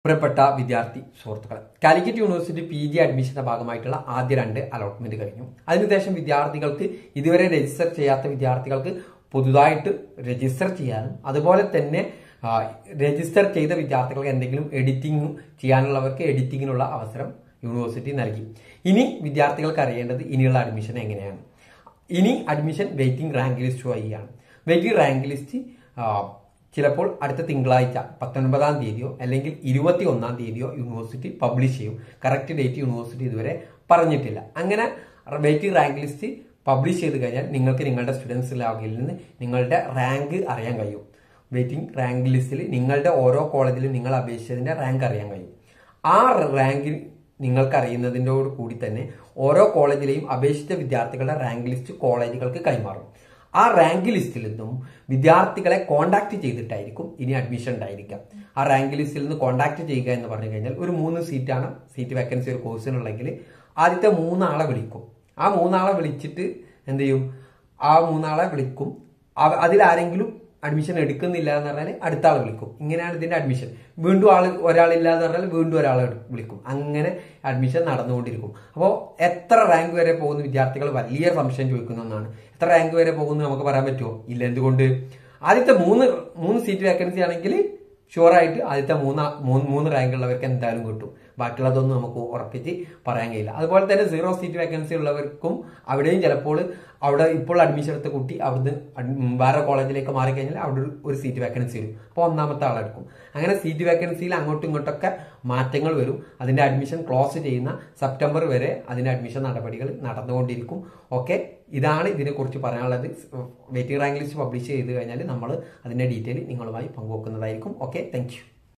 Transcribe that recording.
പ്രിയപ്പെട്ട വിദ്യാർത്ഥി സുഹൃത്തുക്കളെ കാലിക്കറ്റ് യൂണിവേഴ്സിറ്റി പി ജി അഡ്മിഷന്റെ ഭാഗമായിട്ടുള്ള ആദ്യ രണ്ട് അലോട്ട്മെന്റ് കഴിഞ്ഞു അതിനുശേഷം വിദ്യാർത്ഥികൾക്ക് ഇതുവരെ രജിസ്റ്റർ ചെയ്യാത്ത വിദ്യാർത്ഥികൾക്ക് പുതുതായിട്ട് രജിസ്റ്റർ ചെയ്യാനും അതുപോലെ തന്നെ ആ, രജിസ്റ്റർ ചെയ്ത വിദ്യാർത്ഥികൾക്ക് എന്തെങ്കിലും എഡിറ്റിംഗ് ചെയ്യാനുള്ളവർക്ക് എഡിറ്റിങ്ങിനുള്ള അവസരം യൂണിവേഴ്സിറ്റി നൽകി ഇനി വിദ്യാർത്ഥികൾക്ക് അറിയേണ്ടത് ഇനിയുള്ള അഡ്മിഷൻ എങ്ങനെയാണ് ഇനി അഡ്മിഷൻ വെയിറ്റിംഗ് റാങ്ക് ലിസ്റ്റ് വഴിയാണ് വെയിറ്റിംഗ് റാങ്ക് ലിസ്റ്റ് ആ, ചിലപ്പോൾ അടുത്ത തിങ്കളാഴ്ച പത്തൊൻപതാം തീയതിയോ അല്ലെങ്കിൽ ഇരുപത്തി ഒന്നാം തീയതിയോ യൂണിവേഴ്സിറ്റി പബ്ലിഷ് ചെയ്യും കറക്റ്റ് ഡേറ്റ് യൂണിവേഴ്സിറ്റി ഇതുവരെ പറഞ്ഞിട്ടില്ല അങ്ങനെ വെയിറ്റിംഗ് റാങ്ക് ലിസ്റ്റ് പബ്ലിഷ് ചെയ്ത് കഴിഞ്ഞാൽ നിങ്ങൾക്ക് നിങ്ങളുടെ സ്റ്റുഡൻസ് ലാഗിൽ നിന്ന് നിങ്ങളുടെ റാങ്ക് അറിയാൻ കഴിയും വെയിറ്റിംഗ് റാങ്ക് ലിസ്റ്റിൽ നിങ്ങളുടെ ഓരോ കോളേജിലും നിങ്ങൾ അപേക്ഷിച്ചതിന്റെ റാങ്ക് അറിയാൻ കഴിയും ആ റാങ്ക് നിങ്ങൾക്ക് അറിയുന്നതിനോട് കൂടി തന്നെ ഓരോ കോളേജിലെയും അപേക്ഷിച്ച വിദ്യാർത്ഥികളുടെ റാങ്ക് ലിസ്റ്റ് കോളേജുകൾക്ക് കൈമാറും ആ റാങ്ക് ലിസ്റ്റിൽ നിന്നും വിദ്യാർത്ഥികളെ കോണ്ടാക്ട് ചെയ്തിട്ടായിരിക്കും ഇനി അഡ്മിഷൻ ഉണ്ടായിരിക്കുക ആ റാങ്ക് ലിസ്റ്റിൽ നിന്ന് കോണ്ടാക്ട് ചെയ്യുക എന്ന് പറഞ്ഞു കഴിഞ്ഞാൽ ഒരു മൂന്ന് സീറ്റാണ് സീറ്റ് വേക്കൻസി ഒരു കോഴ്സിനുള്ളെങ്കിൽ ആദ്യത്തെ മൂന്നാളെ വിളിക്കും ആ മൂന്നാളെ വിളിച്ചിട്ട് എന്ത് ചെയ്യും ആ മൂന്നാളെ വിളിക്കും അവ- അതിലാരെങ്കിലും അഡ്മിഷൻ എടുക്കുന്നില്ല എന്ന് പറഞ്ഞാൽ അടുത്ത ആളെ വിളിക്കും ഇങ്ങനെയാണ് ഇതിന്റെ അഡ്മിഷൻ വീണ്ടും ആൾ ഒരാളില്ല എന്ന് പറഞ്ഞാൽ വീണ്ടും ഒരാളെ എടു- വിളിക്കും അങ്ങനെ അഡ്മിഷൻ നടന്നുകൊണ്ടിരിക്കും അപ്പോൾ എത്ര റാങ്ക് വരെ പോകുന്ന വിദ്യാർത്ഥികൾ വലിയ സംശയം ചോദിക്കുന്ന ഒന്നാണ് എത്ര റാങ്ക് വരെ പോകുന്നു നമുക്ക് പറയാൻ പറ്റുമോ ഇല്ല എന്തുകൊണ്ട് ആദ്യത്തെ മൂന്ന് മൂന്ന് സീറ്റ് വേക്കൻസി ആണെങ്കിൽ ഷുവറായിട്ട് ആദ്യത്തെ മൂന്ന് മൂന്ന് മൂന്ന് റാങ്ക് ഉള്ളവർക്ക് എന്തായാലും കിട്ടും ബാക്കിയുള്ളതൊന്നും നമുക്ക് ഉറപ്പിച്ച് പറയാൻ കഴിയില്ല അതുപോലെ തന്നെ സീറോ സീറ്റ് വേക്കൻസി ഉള്ളവർക്കും അവിടെയും ചിലപ്പോൾ അവിടെ ഇപ്പോൾ അഡ്മിഷൻ എടുത്ത കുട്ടി അവിടുന്ന് അഡ്- ഉം വേറെ കോളേജിലേക്ക് മാറിക്കഴിഞ്ഞാൽ അവിടെ ഒരു സീറ്റ് വേക്കൻസി വരും അപ്പോൾ ഒന്നാമത്തെ ആളെടുക്കും അങ്ങനെ സീറ്റ് വേക്കൻസിയിൽ അങ്ങോട്ടും ഇങ്ങോട്ടൊക്കെ മാറ്റങ്ങൾ വരും അതിന്റെ അഡ്മിഷൻ ക്ലോസ് ചെയ്യുന്ന സെപ്റ്റംബർ വരെ അതിന്റെ അഡ്മിഷൻ നടപടികൾ നടന്നുകൊണ്ടിരിക്കും ഓക്കെ ഇതാണ് ഇതിനെക്കുറിച്ച് പറയാനുള്ളത് വെയിറ്റിംഗ് റാങ്ക് ലിസ്റ്റ് പബ്ലിഷ് ചെയ്ത് കഴിഞ്ഞാൽ നമ്മൾ അതിന്റെ ഡീറ്റെയിൽ നിങ്ങളുമായി പങ്കുവെക്കുന്നതായിരിക്കും ഓക്കെ താങ്ക്